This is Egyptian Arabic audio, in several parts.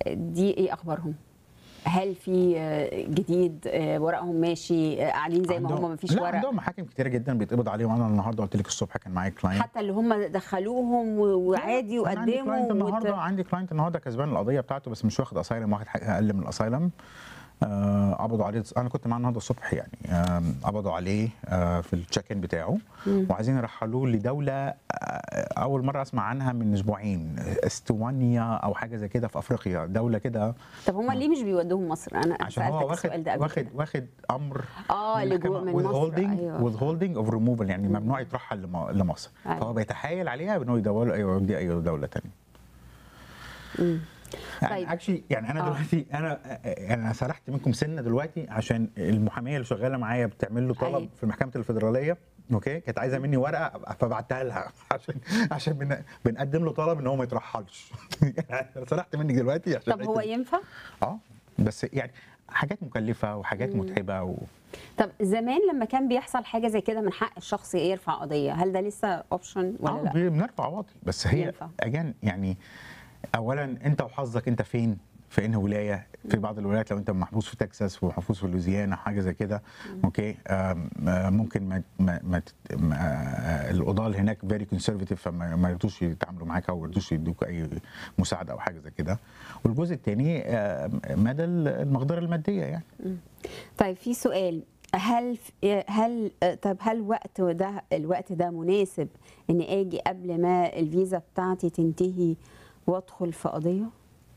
دي ايه اخبارهم هل في آه، جديد آه، ورقهم ماشي آه، قاعدين زي ما عندهم- هم مفيش لا ورق عندهم محاكم كتيره جدا بيتقبض عليهم انا النهارده قلت لك الصبح كان معايا كلاينت حتى اللي هم دخلوهم و- وعادي أنا عندي وقدموا كلاينت النهارده وت- عندي كلاينت النهارده كسبان القضيه بتاعته بس مش واخد اسايلم واخد حاجه اقل من الاسايلم آه، قبضوا عليه انا كنت معاه النهارده الصبح يعني آم، قبضوا عليه آه، في التشيك ان بتاعه وعايزين يرحلوه لدوله آه، اول مره اسمع عنها من اسبوعين استوانيا او حاجه زي كده في افريقيا دوله كده طب هم ليه مش بيودوهم مصر انا عشان سالتك هو السؤال واخد ده قبل واخد كده واخد امر اه لجوء من مصر withholding ايوه withholding اوف ريموفال يعني ممنوع يترحل لم- لمصر أيوة. فهو بيتحايل عليها بانه يدور له يودي اي دوله ثانيه مم. يعني طيب. اكشلي يعني انا آه. دلوقتي انا انا سرحت منكم سنه دلوقتي عشان المحاميه اللي شغاله معايا بتعمل له طلب أيوة. في محكمه الفدراليه اوكي كانت عايزه مني ورقه فبعتها لها عشان عشان بن... بنقدم له طلب ان هو ما يترحلش يعني أنا سرحت منك دلوقتي عشان طب هو الحتة دي. ينفع اه بس يعني حاجات مكلفه وحاجات متعبه و... طب زمان لما كان بيحصل حاجه زي كده من حق الشخص يرفع قضيه هل ده لسه اوبشن ولا اه لا بي- بنرفع واطي بس هي ينفع. اجان يعني اولا انت وحظك انت فين في انهي ولايه في بعض الولايات لو انت محبوس في تكساس ومحبوس في لوزيانا حاجه زي كده اوكي آم، آه، ممكن ما ما ما تت- ما- آه، القضاه اللي هناك فيري كونسرفاتيف فما ما يرضوش يتعاملوا معاك او ما يرضوش يدوك اي مساعده او حاجه زي كده والجزء الثاني مدى المقدره الماديه يعني طيب في سؤال هل هل طب هل وقت ده الوقت ده مناسب اني اجي قبل ما الفيزا بتاعتي تنتهي وادخل في قضيه؟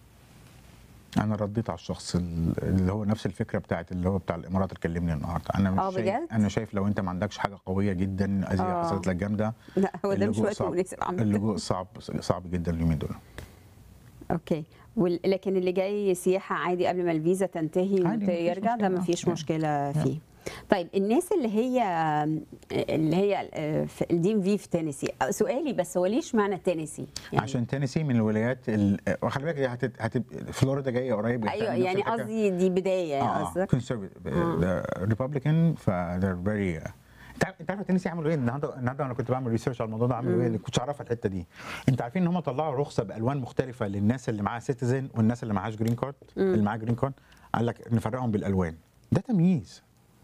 انا رديت على الشخص ال- اللي هو نفس الفكره بتاعت اللي هو بتاع الامارات اللي كلمني النهارده انا مش آه، شايف بجد؟ انا شايف لو انت ما عندكش حاجه قويه جدا اذيه آه. حصلت لك جامده لا هو ده مش اللجوء وقت صعب. مناسب عامه اللجوء صعب صعب جدا اليومين دول اوكي وال- لكن اللي جاي سياحه عادي قبل ما الفيزا تنتهي عادي، مفيش ويرجع ده مشكلة. مفيش آه. مشكله فيه طيب الناس اللي هي اللي هي في الدي ام في في تينيسي سؤالي بس هو ليش معنى تينيسي يعني عشان تينيسي من الولايات ال- وخلي بالك دي هتت... هتب... فلوريدا جايه قريب ايوه هتعمل نفس يعني الحكاية. قصدي دي بدايه اه قصدك كونسرفيتيف ريبابليكان ف they're very انت عارف انت عارف تينيسي عملوا ايه النهارده النهارده انا كنت بعمل ريسيرش على الموضوع ده عملوا ايه اللي كنتش اعرفها الحته دي انت عارفين ان هم طلعوا رخصه بالوان مختلفه للناس اللي معاها سيتيزن والناس اللي معاهاش جرين كارد اللي معاها جرين كارد قال لك نفرقهم بالالوان ده تمييز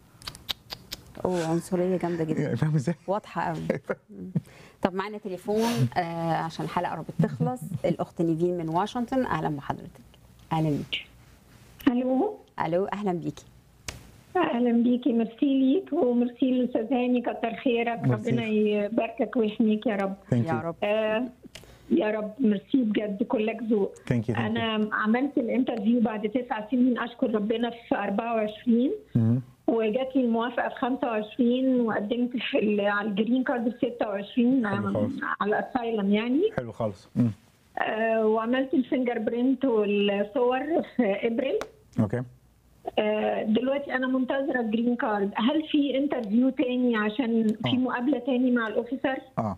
اوه عنصريه جامده جدا يعني فاهم ازاي؟ واضحه قوي طب معانا تليفون آه عشان الحلقه قربت تخلص الاخت نيفين من واشنطن اهلا بحضرتك اهلا بيكي الو الو اهلا بيكي اهلا بيكي ميرسي ليك وميرسي لاستاذ هاني كتر خيرك ميرسي. ربنا يباركك ويحميك يا رب ثانك يا يو رب آه يا رب ميرسي بجد كلك ذوق ثانك يو انا عملت الانترفيو بعد تسع سنين اشكر ربنا في 24 وجات لي الموافقه في 25 وقدمت في ال- على الجرين كارد في 26 حلو آم، خالص. على الاسايلم يعني حلو خالص مم. آه وعملت الفينجر برينت والصور في ابريل اوكي آه، دلوقتي انا منتظره الجرين كارد هل في انترفيو تاني عشان في آه. مقابله تاني مع الاوفيسر اه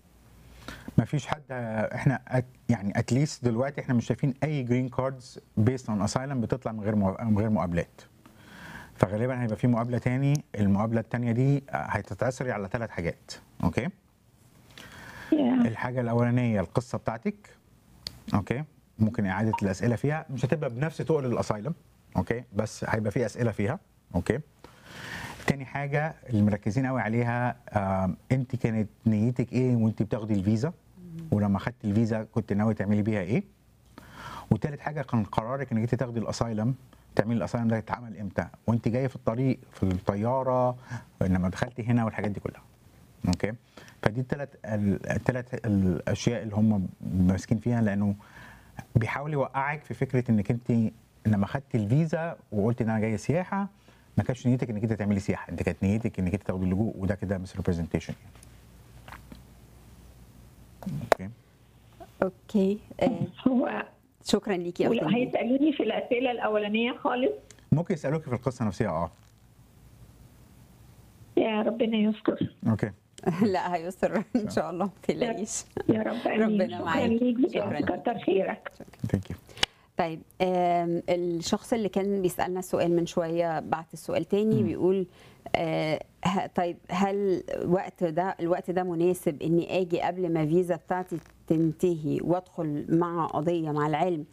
ما فيش حد احنا أت يعني اتليست دلوقتي احنا مش شايفين اي جرين كاردز بيست اون اسايلم بتطلع من غير مو- من غير مقابلات فغالبا هيبقى في مقابله تاني المقابله التانيه دي هتتعسري على ثلاث حاجات اوكي الحاجه الاولانيه القصه بتاعتك اوكي ممكن اعاده الاسئله فيها مش هتبقى بنفس تقل الاسايلم اوكي بس هيبقى في اسئله فيها اوكي تاني حاجه اللي مركزين قوي عليها آم، انت كانت نيتك ايه وانت بتاخدي الفيزا ولما خدت الفيزا كنت ناوي تعملي بيها ايه وتالت حاجه كان قرارك انك انت تاخدي الاسايلم تعملي الاسايلم ده يتعمل امتى وانت جايه في الطريق في الطياره لما دخلتي هنا والحاجات دي كلها اوكي فدي الثلاث الثلاث الاشياء اللي هم ماسكين فيها لانه بيحاول يوقعك في فكره انك انت لما خدتي الفيزا وقلت ان انا جايه سياحه ما كانش نيتك انك انت تعملي سياحه انت كانت نيتك انك انت تاخدي اللجوء وده كده مس ريبرزنتيشن اوكي اوكي آه هو شكرا ليكي يا ولو أختي نيفين. هيسالوني في الاسئله الاولانيه خالص ممكن يسالوك في القصه نفسها اه يا ربنا يستر اوكي لا هيسر ان شاء الله ما تقلقيش يا رب آمين. ربنا شكرا معاك. ليك شكرا بجد ليك. كتر خيرك ثانك يو طيب آم، الشخص اللي كان بيسالنا السؤال من شويه بعت السؤال تاني بيقول آه، ه- طيب هل وقت ده الوقت ده مناسب اني اجي قبل ما الفيزا بتاعتي تنتهي وادخل مع قضيه مع العلم